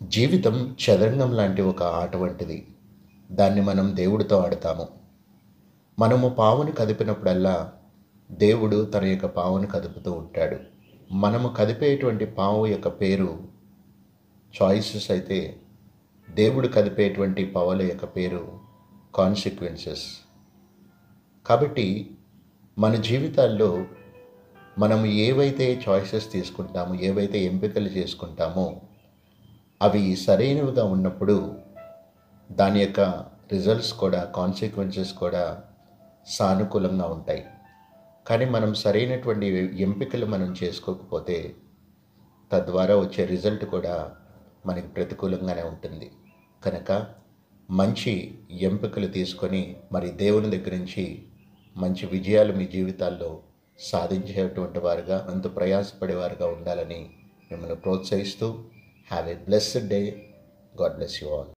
జీవితం చదరంగం లాంటి ఒక ఆట వంటిది దాన్ని మనం దేవుడితో ఆడతాము మనము పావుని కదిపినప్పుడల్లా దేవుడు తన యొక్క పావును కదుపుతూ ఉంటాడు మనము కదిపేటువంటి పావు యొక్క పేరు చాయిసెస్ అయితే దేవుడు కదిపేటువంటి పవల యొక్క పేరు కాన్సిక్వెన్సెస్ కాబట్టి మన జీవితాల్లో మనం ఏవైతే చాయిసెస్ తీసుకుంటామో ఏవైతే ఎంపికలు చేసుకుంటామో అవి సరైనవిగా ఉన్నప్పుడు దాని యొక్క రిజల్ట్స్ కూడా కాన్సిక్వెన్సెస్ కూడా సానుకూలంగా ఉంటాయి కానీ మనం సరైనటువంటి ఎంపికలు మనం చేసుకోకపోతే తద్వారా వచ్చే రిజల్ట్ కూడా మనకి ప్రతికూలంగానే ఉంటుంది కనుక మంచి ఎంపికలు తీసుకొని మరి దేవుని దగ్గర నుంచి మంచి విజయాలు మీ జీవితాల్లో సాధించేటువంటి వారుగా అంత ప్రయాసపడేవారుగా ఉండాలని మిమ్మల్ని ప్రోత్సహిస్తూ have a blessed day God bless you all